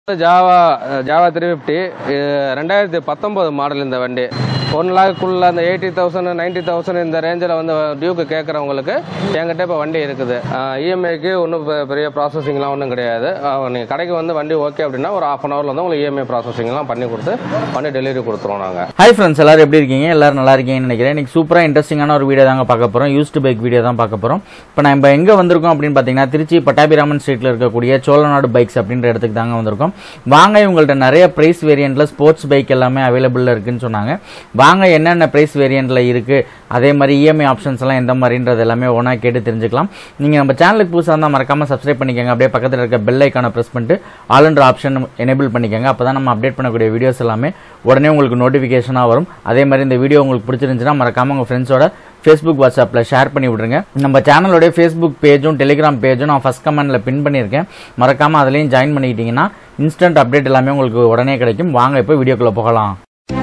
Java Java three fifty ரெண்டாயிரத்தி பத்தொம்போது model இந்த வண்டி ஒன் லேக்குள்ள அந்த எயிட்டி தௌசண்ட் நைன்ட்டி தௌசண்ட் இந்த ரேஞ்சில் வந்து டியூக்கு கேட்குறவங்களுக்கு என்கிட்ட இப்போ வண்டி இருக்குது இஎம்ஐக்கு ஒன்றும் பெரிய ப்ராசஸிங்லாம் ஒன்றும் கிடையாது நீங்கள் கடைக்கு வந்து வண்டி ஓகே அப்படின்னா ஒரு ஆஃப் அன் ஹவரில் வந்து உங்களுக்கு இஎம்ஐ ப்ராசஸிங்லாம் பண்ணி கொடுத்து பண்ணி டெலிவரி கொடுத்துருவோம் நாங்கள் ஹாய் ஃப்ரெண்ட்ஸ் எல்லாரும் எப்படி இருக்கீங்க எல்லாரும் நல்லா இருக்கீங்கன்னு நினைக்கிறேன் இன்னைக்கு சூப்பராக இன்ட்ரெஸ்டிங்கான ஒரு வீடியோ தாங்க பார்க்க போகிறோம் யூஸ்டு பைக் வீடியோ தான் பார்க்க போகிறோம் இப்போ நம்ம எங்கே வந்திருக்கோம் அப்படின்னு பார்த்தீங்கன்னா திருச்சி பட்டாபிராமன் ஸ்ட்ரீட்டில் இருக்கக்கூடிய சோழநாடு பைக்ஸ் அப்படின்ற இடத்துக்கு தாங்க வந்திருக்கோம் வாங்க இவங்கள்ட்ட நிறைய ப்ரைஸ் வேரியண்ட்டில் ஸ்போர்ட்ஸ் பைக் எல்லாமே அவைலபிளில் இருக்குன்னு சொன்னாங்க வாங்க என்னென்ன ப்ரைஸ் வேரியண்ட்டில் இருக்குது அதே மாதிரி இஎம்ஐ ஆப்ஷன்ஸ் எல்லாம் எந்த மாதிரின்றது எல்லாமே ஒன்றா கேட்டு தெரிஞ்சுக்கலாம் நீங்கள் நம்ம சேனலுக்கு புதுசாக இருந்தால் மறக்காமல் சப்ஸ்கிரைப் பண்ணிக்கோங்க அப்படியே பக்கத்தில் இருக்க பெல் ஐக்கானை ப்ரெஸ் பண்ணிட்டு ஆல் என்ற ஆப்ஷன் எனேபிள் பண்ணிக்கோங்க அப்போ தான் நம்ம அப்டேட் பண்ணக்கூடிய வீடியோஸ் எல்லாமே உடனே உங்களுக்கு நோட்டிஃபிகேஷனாக வரும் அதே மாதிரி இந்த வீடியோ உங்களுக்கு பிடிச்சிருந்துச்சுன்னா மறக்காமல் உங்கள் ஃப்ரெண்ட்ஸோட ஃபேஸ்புக் வாட்ஸ்அப்பில் ஷேர் பண்ணி விட்ருங்க நம்ம சேனலோடைய ஃபேஸ்புக் பேஜும் டெலிகிராம் பேஜும் நான் ஃபஸ்ட் கமெண்ட்டில் பின் பண்ணியிருக்கேன் மறக்காமல் அதுலேயும் ஜாயின் பண்ணிக்கிட்டீங்கன்னா இன்ஸ்டன்ட் அப்டேட் எல்லாமே உங்களுக்கு உடனே கிடைக்கும் வாங்க இப்போ வீடியோக்குள்ளே போகலாம்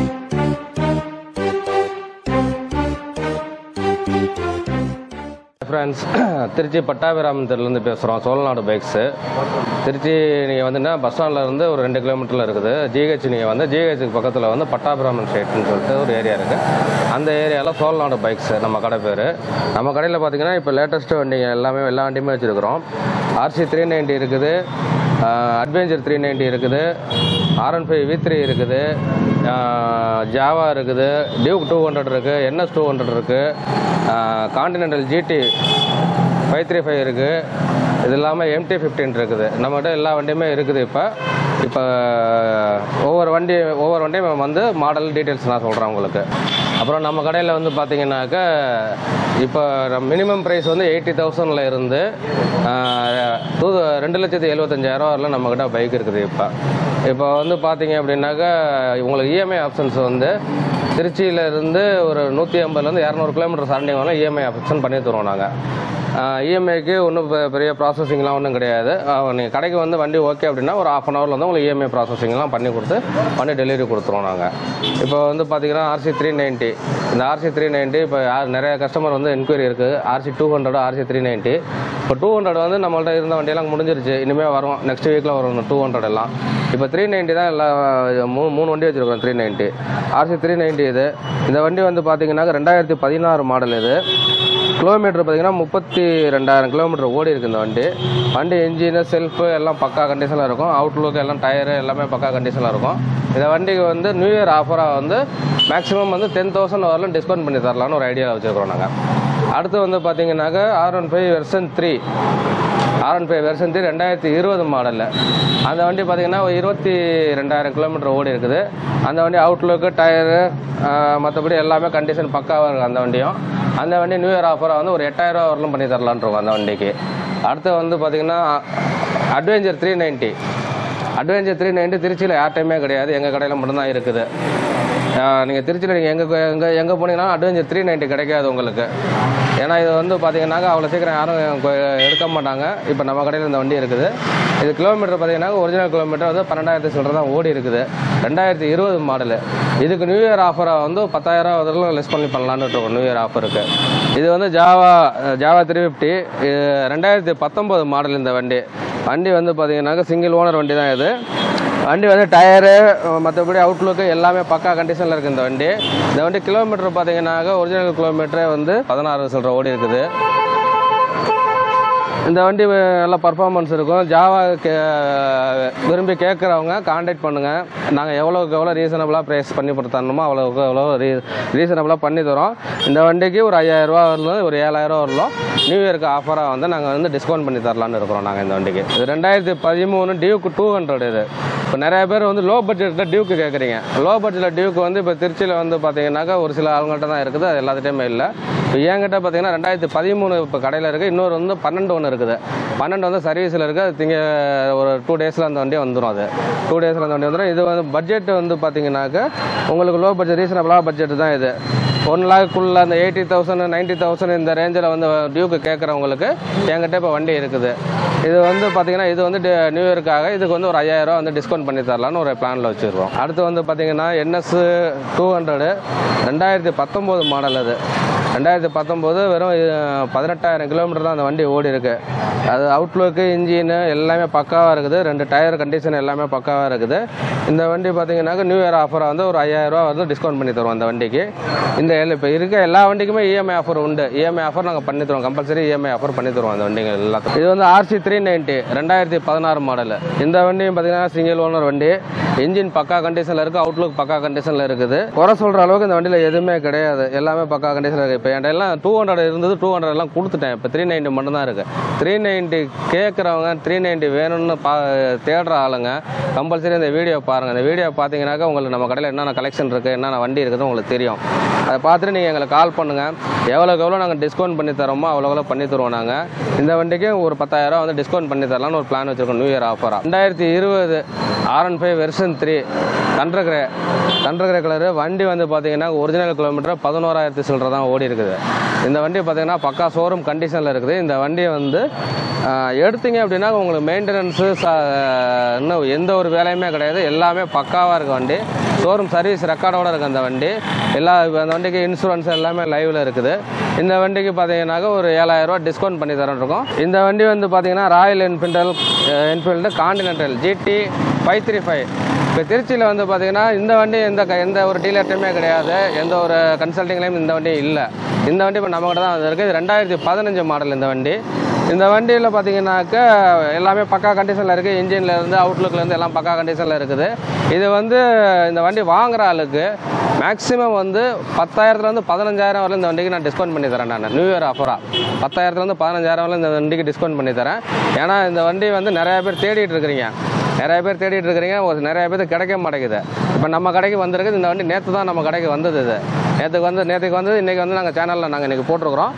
ஃப்ரெண்ட்ஸ் திருச்சி பட்டாபிராமத்திலேருந்து பேசுகிறோம் சோழநாடு பைக்ஸு திருச்சி நீங்கள் வந்துன்னா பஸ் ஸ்டாண்டில் இருந்து ஒரு ரெண்டு கிலோமீட்டரில் இருக்குது ஜிஹெச் நீங்கள் வந்து ஜிஹெச்சுக்கு பக்கத்தில் வந்து பட்டாபிராமன் ஸ்ட்ரீட்னு சொல்லிட்டு ஒரு ஏரியா இருக்குது அந்த ஏரியாவில் சோழநாடு பைக்ஸு நம்ம கடை பேர் நம்ம கடையில் பார்த்தீங்கன்னா இப்போ லேட்டஸ்ட்டு வண்டிங்க எல்லாமே எல்லா வண்டியுமே வச்சுருக்கிறோம் ஆர்சி த்ரீ நைன்ட்டி இருக்குது அட்வென்ச்சர் த்ரீ நைன்ட்டி இருக்குது ஆர்என் ஃபைவ் வி த்ரீ இருக்குது ஜாவா இருக்குது டியூக் டூ ஹண்ட்ரட் இருக்குது என்எஸ் டூ ஹண்ட்ரட் இருக்குது Continental GT five three five இருக்குது இது இல்லாமல் எம்டி ஃபிஃப்டின் இருக்குது நம்மகிட்ட எல்லா வண்டியுமே இருக்குது இப்போ இப்போ ஒவ்வொரு வண்டி ஒவ்வொரு வண்டியும் வந்து மாடல் டீட்டெயில்ஸ் நான் சொல்கிறேன் உங்களுக்கு அப்புறம் நம்ம கடையில் வந்து பார்த்தீங்கன்னாக்கா இப்போ மினிமம் ப்ரைஸ் வந்து எயிட்டி தௌசண்டில் இருந்து டூ ரெண்டு லட்சத்தி எழுபத்தஞ்சாயிரம் வரல நம்மக்கிட்ட பைக் இருக்குது இப்போ இப்போ வந்து பார்த்தீங்க அப்படின்னாக்கா உங்களுக்கு இஎம்ஐ ஆப்ஷன்ஸ் வந்து திருச்சியில இருந்து ஒரு நூற்றி ஐம்பதுலேருந்து இரநூறு கிலோமீட்டர் சரண்டிங் வரலாம் இஎம்ஐ ஆப்ஷன் பண்ணி தருவோம் நாங்கள் இஎம்ஐக்கு ஒன்றும் பெரிய ப்ராசஸிங்லாம் ஒன்றும் கிடையாது நீங்கள் கடைக்கு வந்து வண்டி ஓகே அப்படின்னா ஒரு ஆஃப் அன் ஹவரில் வந்து உங்களுக்கு இஎம்ஐ ப்ராசஸிங்லாம் பண்ணி கொடுத்து பண்ணி டெலிவரி கொடுத்துருவோம் நாங்கள் இப்போ வந்து பார்த்தீங்கன்னா ஆர்சி த்ரீ நைன்ட்டி இந்த ஆர்சி த்ரீ நைன்ட்டி இப்போ யார் நிறைய கஸ்டமர் வந்து என்கொயரி இருக்குது RC two hundred RC three ninety இப்போ டூ ஹண்ட்ரட் வந்து நம்மள்ட்ட இருந்த வண்டியெல்லாம் முடிஞ்சிருச்சு இனிமேல் வரும் நெக்ஸ்ட் வீக்கில் வரும் டூ ஹண்ட்ரட் எல்லாம் இப்போ த்ரீ நைன்ட்டி தான் எல்லா மூணு மூணு வண்டி வச்சுருக்கோம் three ninety RC three ninety இது இந்த வண்டி வந்து பார்த்தீங்கன்னா ரெண்டாயிரத்தி பதினாறு மாடல் இது கிலோமீட்டர் பார்த்தீங்கன்னா முப்பத்தி ரெண்டாயிரம் கிலோமீட்டர் ஓடி இருக்கு இந்த வண்டி வண்டி இன்ஜினு செல்ஃபு எல்லாம் பக்கா கண்டிஷனில் இருக்கும் அவுட்லுக் எல்லாம் டயரு எல்லாமே பக்கா கண்டிஷனில் இருக்கும் இந்த வண்டிக்கு வந்து நியூ இயர் ஆஃபராக வந்து மேக்ஸிமம் வந்து டென் தௌசண்ட் வரலாம் டிஸ்கவுண்ட் பண்ணி தரலாம்னு ஒரு ஐடியா வச்சுருக்கோம் நாங்கள் அடுத்து வந்து பார்த்தீங்கன்னாக்கா R one five version three R one five version three ரெண்டாயிரத்தி இருபது மாடலில் அந்த வண்டி பார்த்தீங்கன்னா ஒரு இருபத்தி ரெண்டாயிரம் கிலோமீட்டர் ஓடி இருக்குது அந்த வண்டி அவுட்லுக்கு டயரு மற்றபடி எல்லாமே கண்டிஷன் பக்காவாக இருக்குது அந்த வண்டியும் அந்த வண்டி நியூ இயர் ஆஃபராக வந்து ஒரு எட்டாயிரம் ரூபா வரலும் பண்ணி தரலான்னு இருக்கோம் அந்த வண்டிக்கு அடுத்து வந்து பார்த்தீங்கன்னா adventure three ninety adventure three ninety திருச்சியில் யார்ட்டையுமே கிடையாது எங்கள் கடையில் மட்டும்தான் இருக்குது நீங்கள் திருச்சியில் நீங்கள் எங்கே எங்கே எங்கே போனீங்கன்னா அட்வென்ச்சர் த்ரீ நைன்ட்டி கிடைக்காது உங்களுக்கு ஏன்னா இது வந்து பார்த்தீங்கன்னாக்கா அவ்வளோ சீக்கிரம் யாரும் கொ- எடுக்க மாட்டாங்க இப்போ நம்ம கடையில் இந்த வண்டி இருக்குது இது கிலோமீட்டர் பார்த்தீங்கன்னா ஒரிஜினல் கிலோமீட்டர் வந்து பன்னெண்டாயிரத்தி சில்லற தான் ஓடி இருக்குது ரெண்டாயிரத்தி இருபது மாடலு இதுக்கு நியூ இயர் ஆஃபராக வந்து பத்தாயிரம் வரலும் லெஸ் பண்ணி பண்ணலான்னு இருக்கோம் நியூ இயர் ஆஃபருக்கு இது வந்து ஜாவா ஜாவா த்ரீ ஃபிஃப்டி ரெண்டாயிரத்தி பத்தொம்போது மாடல் இந்த வண்டி வண்டி வந்து பார்த்தீங்கன்னாக்கா சிங்கிள் ஓனர் வண்டி தான் இது வண்டி வந்து டயரு மற்றபடி அவுட்லுக்கு எல்லாமே பக்கா கண்டிஷனில் இருக்குது இந்த வண்டி இந்த வண்டி கிலோமீட்டர் பார்த்தீங்கன்னாக்கா ஒரிஜினல் கிலோமீட்டரே வந்து பதினாறு சில்லற ஓடி இருக்குது இந்த வண்டி நல்ல பர்ஃபார்மன்ஸ் இருக்கும் ஜாவா கே விரும்பி கேட்குறவங்க காண்டாக்ட் பண்ணுங்கள் நாங்கள் எவ்வளோக்கு எவ்வளோ ரீசனபிளாக ப்ரைஸ் பண்ணி தரணுமோ அவ்வளோக்கு எவ்வளோ ரீ ரீசனபிளாக பண்ணி தரோம் இந்த வண்டிக்கு ஒரு ஐயாயிரரூவா வரலும் ஒரு ஏழாயிரம் வரலும் நியூ இயருக்கு ஆஃபராக வந்து நாங்கள் வந்து டிஸ்கவுண்ட் பண்ணி தரலான்னு இருக்கிறோம் நாங்கள் இந்த வண்டிக்கு இது ரெண்டாயிரத்தி பதிமூணு டியூக்கு டூ ஹண்ட்ரட் இது இப்போ நிறைய பேர் வந்து லோ பட்ஜெட்டில் டியூக்கு கேட்குறீங்க லோ பட்ஜெட்டில் டியூக்கு வந்து இப்போ திருச்சியில் வந்து பார்த்தீங்கன்னாக்கா ஒரு சில ஆளுங்கள்ட்ட தான் இருக்குது அது எல்லாத்துட்டையுமே இல்லை இப்போ என்கிட்ட பார்த்தீங்கன்னா ரெண்டாயிரத்தி பதிமூணு இப்போ கடையில் இருக்குது இன்னொரு வந்து பன்னெண்டு ஒன்று இருக்குது பன்னெண்டு வந்து சர்வீஸில் இருக்குது அது திங்க ஒரு டூ டேஸில் அந்த வண்டி வந்துடும் அது டூ டேஸில் அந்த வண்டி வந்துடும் இது வந்து பட்ஜெட் வந்து பார்த்தீங்கன்னாக்கா உங்களுக்கு லோ பட்ஜெட் ரீசனபிளாக பட்ஜெட் தான் இது ஒன் லேக்குள்ள அந்த எயிட்டி தௌசண்ட் நைன்ட்டி தௌசண்ட் இந்த ரேஞ்சில் வந்து டியூக்கு கேட்குறவங்களுக்கு என்கிட்ட இப்போ வண்டி இருக்குது இது வந்து பார்த்தீங்கன்னா இது வந்து டி- நியூ இயருக்காக இதுக்கு வந்து ஒரு ஐயாயிரம் ரூபா வந்து டிஸ்கவுண்ட் பண்ணி தரலான்னு ஒரு பிளானில் வச்சுருக்கோம் அடுத்து வந்து பார்த்தீங்கன்னா என்எஸ் டூ ஹண்ட்ரடு ரெண்டாயிரத்தி பத்தொம்போது மாடல் அது ரெண்டாயிரத்தி பத்தொம்போது வெறும் அஹ், பதினெட்டாயிரம் கிலோமீட்டர் தான் அந்த வண்டி ஓடி இருக்கு அது அவுட்லுக்கு இன்ஜின் எல்லாமே பக்காவாக இருக்குது ரெண்டு டயர் கண்டிஷன் எல்லாமே பக்காவாக இருக்குது இந்த வண்டி பார்த்தீங்கன்னாக்க நியூ இயர் ஆஃபராக வந்து ஒரு 5000 ரூபா வந்து டிஸ்கவுண்ட் பண்ணி தருவோம் அந்த வண்டிக்கு இந்த இப்போ இருக்க எல்லா வண்டிக்குமே இஎம்ஐ ஆஃபர் உண்டு இஎம்ஐ ஆஃபர் நாங்கள் பண்ணி தருவோம் கம்பல்சரி இஎம்ஐ ஆஃபர் பண்ணி தருவோம் அந்த வண்டிங்க எல்லாத்துக்கும் இது வந்து ஆர்சி த்ரீ நைன்ட்டி ரெண்டாயிரத்தி பதினாறு மாடல் இந்த வண்டியும் பார்த்தீங்கன்னா சிங்கிள் ஓனர் வண்டி இன்ஜின் பக்கா கண்டிஷனில் இருக்குது அவுட்லுக் பக்கா கண்டிஷனில் இருக்குது குறை சொல்கிற அளவுக்கு இந்த வண்டியில் எதுவுமே கிடையாது எல்லாமே பக்கா கண்டிஷனில் இருக்குது இப்போ என்கிட்ட எல்லாம் டூ ஹண்ட்ரட் இருந்தது டூ ஹண்ட்ரட் எல்லாம் கொடுத்துட்டேன் இப்போ த்ரீ நைன்ட்டி மட்டும்தான் இருக்குது த்ரீ நைன்ட்டி கேட்குறவங்க த்ரீ நைன்ட்டி வேணும்னு பா தேடுற ஆளுங்க கம்பல்சரி இந்த வீடியோ பாருங்கள் இந்த வீடியோ பார்த்தீங்கன்னாக்கா உங்களுக்கு நம்ம கடையில் என்னென்ன கலெக்ஷன் இருக்குது என்னென்ன வண்டி இருக்குது உங்களுக்கு தெரியும் அதை பார்த்துட்டு நீங்கள் எங்களுக்கு கால் பண்ணுங்கள் எவ்வளோக்கு எவ்வளோ நாங்கள் டிஸ்கவுண்ட் பண்ணி தரோமோ அவ்வளோ எவ்வளோ பண்ணி தருவோம் நாங்கள் இந்த வண்டிக்கு ஒரு பத்தாயிரம் வந்து டிஸ்கவுண்ட் பண்ணி தரலாம்னு ஒரு பிளான் வச்சுருக்கோம் நியூ இயர் ஆஃபராக ரெண்டாயிரத்தி இருபது R one five version three thunder grey thunder grey colour வண்டி வந்து பார்த்தீங்கன்னா ஒரிஜினல் கிலோமீட்டர் பதினோராயிரத்தி சில்லரை தான் ஓடி இருக்குது இந்த வண்டி பார்த்தீங்கன்னா பக்கா ஷோரூம் கண்டிஷனில் இருக்குது இந்த வண்டியை வந்து ஆஹ், எடுத்தீங்க அப்படின்னா உங்களுக்கு மெயின்டெனன்ஸு இன்னும் எந்த ஒரு வேலையுமே கிடையாது எல்லாமே பக்காவாக இருக்குது வண்டி ஷோரூம் சர்வீஸ் ரெக்கார்டோட இருக்குது அந்த வண்டி எல்லா இப்ப அந்த வண்டிக்கு இன்சூரன்ஸ் எல்லாமே லைவில் இருக்குது இந்த வண்டிக்கு பார்த்தீங்கன்னாக்க ஒரு ஏழாயிரம் ரூபாய் டிஸ்கவுண்ட் பண்ணி தரோம் இருக்கோம் இந்த வண்டி வந்து பார்த்தீங்கன்னா ராயல் என்ஃபீல்டல் Enfield Continental GT five three five இப்போ திருச்சியில் வந்து பார்த்தீங்கன்னா இந்த வண்டி எந்த க- எந்த ஒரு டீலர்ட்டையுமே கிடையாது எந்த ஒரு கன்சல்டிங்லேயும் இந்த வண்டி இல்லை இந்த வண்டி இப்போ நம்மகிட்ட தான் வந்திருக்கு இது ரெண்டாயிரத்தி பதினஞ்சு மாடல் இந்த வண்டி இந்த வண்டியில் பார்த்தீங்கன்னாக்க எல்லாமே பக்கா கண்டிஷனில் இருக்குது இன்ஜின்ல இருந்து அவுட்லுக்ல இருந்து எல்லாம் பக்கா கண்டிஷனில் இருக்குது இது வந்து இந்த வண்டி வாங்குற ஆளுக்கு மேக்ஸிமம் வந்து பத்தாயிரத்துலேருந்து பதினஞ்சாயிரம் வரல இந்த வண்டிக்கு நான் டிஸ்கவுண்ட் பண்ணி தரேன் நான் நியூ இயர் ஆஃபராக பத்தாயிரத்துலேருந்து பதினஞ்சாயிரம் வரல இந்த வண்டிக்கு டிஸ்கவுண்ட் பண்ணி தரேன் ஏன்னா இந்த வண்டி வந்து நிறைய பேர் தேடிட்டு இருக்கிறீங்க நிறைய பேர் தேடிட்டு இருக்கிறீங்க ஒரு நிறைய பேருக்கு கிடைக்க மாட்டேங்குது இப்போ நம்ம கடைக்கு வந்திருக்குது இந்த வண்டி நேற்று தான் நம்ம கடைக்கு வந்தது இது நேற்றுக்கு வந்து நேற்றுக்கு வந்து இன்றைக்கி வந்து நாங்கள் சேனலில் நாங்கள் இன்றைக்கி போட்டிருக்கிறோம்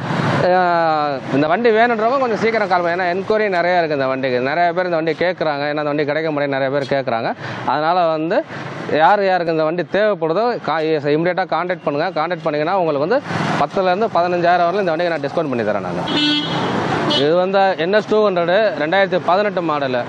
அஹ் இந்த வண்டி வேணுன்றவங்க கொஞ்சம் சீக்கிரம் கால் பண்ணு. ஏன்னா என்கொயரி நிறைய இருக்குது இந்த வண்டிக்கு நிறைய பேர் இந்த வண்டி கேட்குறாங்க ஏன்னா இந்த வண்டி கிடைக்க முடியாது நிறைய பேர் கேட்குறாங்க அதனால் வந்து யார் யாருக்கு இந்த வண்டி தேவைப்படுதோ கா இமீடியட்டாக காண்டாக்ட் பண்ணுங்கள் காண்டாக்ட் பண்ணிங்கன்னா உங்களுக்கு வந்து பத்துலேருந்து பதினஞ்சாயிரம் வரல இந்த வண்டிக்கு நான் டிஸ்கவுண்ட் பண்ணி தரேன் நாங்கள் இது வந்து என்எஸ் டூ ஹண்ட்ரடு ரெண்டாயிரத்தி பதினெட்டு மாடலு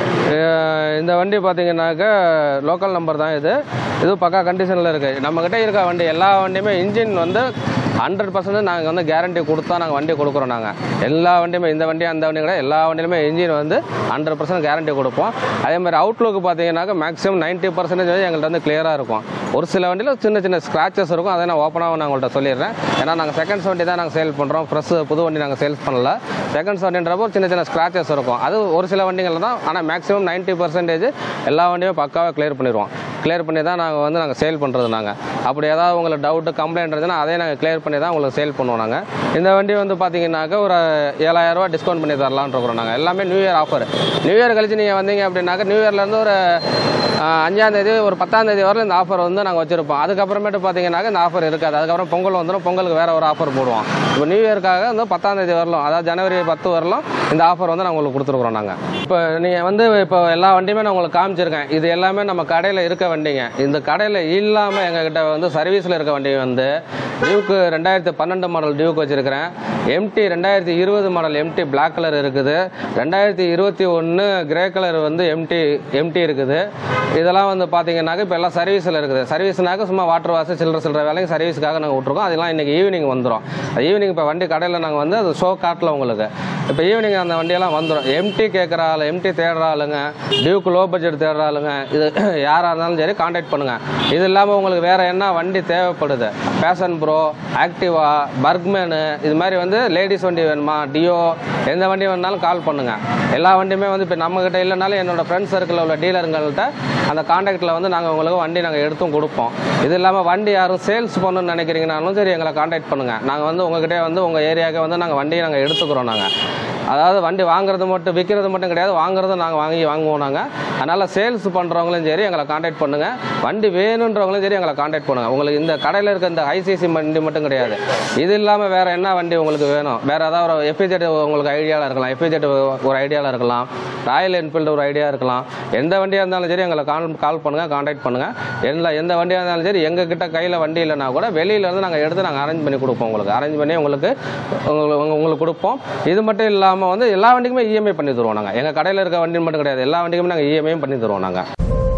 இந்த வண்டி பார்த்தீங்கன்னாக்க லோக்கல் நம்பர் தான் இது இது பக்கா கண்டிஷனில் இருக்குது நம்மக்கிட்ட இருக்க வண்டி எல்லா வண்டியுமே இன்ஜின் வந்து ஹண்ட்ரட் பர்சன்ட் நாங்கள் வந்து கேரண்டி கொடுத்தா நாங்கள் வண்டி கொடுக்குறோம் நாங்கள் எல்லா வண்டியுமே இந்த வண்டி அந்த வண்டி கூட எல்லா வண்டியிலுமே இன்ஜின் வந்து ஹண்ட்ரட் பர்சன்ட் கேரண்டி கொடுப்போம் அதே மாதிரி அவுட்லுக் பார்த்தீங்கன்னாக்க மேக்ஸிமம் நைன்ட்டி பர்சன்டேஜ் வந்து எங்கள்கிட்ட வந்து கிளியராக இருக்கும் ஒரு சில வண்டியில் சின்ன சின்ன ஸ்க்ராச்சஸ் இருக்கும் அதை நான் ஓப்பனாக நான் உங்கள்கிட்ட சொல்லிடுறேன் ஏன்னா நாங்கள் செகண்ட்ஸ் வண்டி தான் நாங்கள் சேல் பண்ணுறோம் ஃப்ரெஷ் புது வண்டி நாங்கள் சேல்ஸ் பண்ணல செகண்ட்ஸ் வண்டின்றப்போ ஒரு சின்ன சின்ன ஸ்க்ராச்சஸ் இருக்கும் அது ஒரு சில வண்டிகள் தான் ஆனால் மேக்ஸிமம் நைன்ட்டி பர்சன்டேஜ் எல்லா வண்டியும் பக்காவாக கிளியர் பண்ணிடுவோம் கிளியர் பண்ணி தான் நாங்கள் வந்து நாங்கள் சேல் பண்ணுறது நாங்கள் அப்படி ஏதாவது உங்களுக்கு டவுட்டு கம்ப்ளைண்ட் இருந்துச்சுன்னா அதே நாங்கள் கிளியர் பண்ணி தான் உங்களுக்கு சேல் பண்ணுவோம் நாங்கள் இந்த வண்டி வந்து பார்த்தீங்கன்னாக்க ஒரு ஏழாயிரம் ரூபாய் டிஸ்கவுண்ட் பண்ணி தரலாம்னு இருக்கிறோம் நாங்கள் எல்லாமே new year offer new year கழிச்சு நீங்கள் வந்தீங்க அப்படின்னாக்க நியூ இயர்லேருந்து ஒரு ஆஹ், அஞ்சாம் தேதி ஒரு பத்தாம் தேதி வரல இந்த ஆஃபர் வந்து நாங்கள் வச்சிருப்போம் அதுக்கப்புறமேட்டு பார்த்தீங்கன்னாக்க இந்த ஆஃபர் இருக்காது அதுக்கப்புறம் பொங்கல் வந்துடும் பொங்கலுக்கு வேற ஒரு ஆஃபர் போடுவோம் இப்போ நியூ இயர்க்காக வந்து பத்தாம் தேதி வரலாம் அதாவது ஜனவரி பத்து வரலாம் இந்த ஆஃபர் வந்து நாங்கள் உங்களுக்கு கொடுத்துருக்குறோம் நாங்கள் இப்போ நீங்கள் வந்து இப்போ எல்லா வண்டியுமே நான் உங்களுக்கு காமிச்சிருக்கேன் இது எல்லாமே நம்ம கடையில் இருக்க வண்டிங்க இந்த கடையில் இல்லாமல் எங்ககிட்ட வந்து சர்வீஸில் இருக்க வண்டி வந்து டியூக்கு ரெண்டாயிரத்தி பன்னெண்டு மாடல் டியூக் வச்சிருக்கிறேன் எம்டி ரெண்டாயிரத்தி இருபது மாடல் எம்டி பிளாக் கலர் இருக்குது ரெண்டாயிரத்தி இருபத்தி ஒன்று கிரே கலர் வந்து எம்டி எம்டி இருக்குது இதெல்லாம் வந்து பார்த்தீங்கன்னாக்க இப்போ எல்லாம் சர்வீஸில் இருக்குது சர்வீஸ்னாக்க சும்மா வாட்டர் வாஷ் சில்லற சில்லற வேலைக்கு சர்வீஸ்க்காக நாங்கள் விட்ருக்கோம் அதெல்லாம் இன்றைக்கி ஈவினிங் வந்துடும் ஈவினிங் இப்போ வண்டி கடையில் நாங்கள் வந்து அது ஷோ காட்டில் உங்களுக்கு இப்போ ஈவினிங் அந்த வண்டியெல்லாம் வந்துடும் எம்டி கேட்குற ஆள் எம்டி தேடுற ஆளுங்க டியூக்கு லோ பட்ஜெட் தேடுற ஆளுங்க இது யாராக இருந்தாலும் சரி காண்டாக்ட் பண்ணுங்கள் இது இல்லாமல் உங்களுக்கு வேறு என்ன வண்டி தேவைப்படுது பேஷன் ப்ரோ ஆக்டிவா பர்க்மேனு இது மாதிரி வந்து லேடிஸ் வண்டி வேணுமா டியோ எந்த வண்டி வேணாலும் கால் பண்ணுங்கள் எல்லா வண்டியுமே வந்து இப்போ நம்மக்கிட்ட இல்லைனாலும் என்னோட ஃப்ரெண்ட்ஸ் சர்க்கிளில் உள்ள டீலருங்கள்ட்ட அந்த காண்டாக்டில் வந்து நாங்கள் உங்களுக்கு வண்டி நாங்கள் எடுத்தும் கொடுப்போம் இது இல்லாமல் வண்டி யாரும் சேல்ஸ் பண்ணணும்னு நினைக்கிறீங்கனாலும் சரி எங்களை காண்டாக்ட் பண்ணுங்கள் நாங்கள் வந்து உங்ககிட்டே வந்து உங்கள் ஏரியாவுக்கு வந்து நாங்கள் வண்டியை நாங்கள் எடுத்துக்கிறோம் நாங்கள் அதாவது வண்டி வாங்குறது மட்டும் விற்கிறது மட்டும் கிடையாது வாங்குறதும் நாங்கள் வாங்கி வாங்குவோம் நாங்கள் அதனால் சேல்ஸ் பண்ணுறவங்களும் சரி எங்களை காண்டாக்ட் பண்ணுங்கள் வண்டி வேணுன்றவங்களும் சரி எங்களை காண்டாக்ட் பண்ணுங்கள் உங்களுக்கு இந்த கடையில் இருக்க இந்த ஐசிசி வண்டி மட்டும் கிடையாது இது இல்லாமல் வேறு என்ன வண்டி உங்களுக்கு வேணும் வேறு ஏதாவது ஒரு எஃபிஜெட் உங்களுக்கு ஐடியாவில் இருக்கலாம் எஃபிஜெட் ஒரு ஐடியாவில் இருக்கலாம் ராயல் என்ஃபீல்டு ஒரு ஐடியா இருக்கலாம் எந்த வண்டியாக இருந்தாலும் சரி எங்களை கால் கால் பண்ணுங்கள் காண்டாக்ட் பண்ணுங்கள் எந்த எந்த வண்டியாக இருந்தாலும் சரி எங்கள் கிட்ட கையில் வண்டி இல்லைனா கூட வெளியில இருந்து நாங்கள் எடுத்து நாங்கள் அரேஞ்ச் பண்ணி கொடுப்போம் உங்களுக்கு அரேஞ்ச் பண்ணி உங்களுக்கு உங்களுக்கு உங்களுக்கு கொடுப்போம் இது மட்டும் இல்லாமல் வந்து எல்லா வண்டிக்குமே இஎம்ஐ பண்ணி தருவோம் நாங்கள் எங்கள் கடையில் இருக்க வண்டி மட்டும் கிடையாது எல்லா வண்டிக்குமே நாங்கள் இஎம்ஐயும் பண்ணி தருவோம் நாங்கள்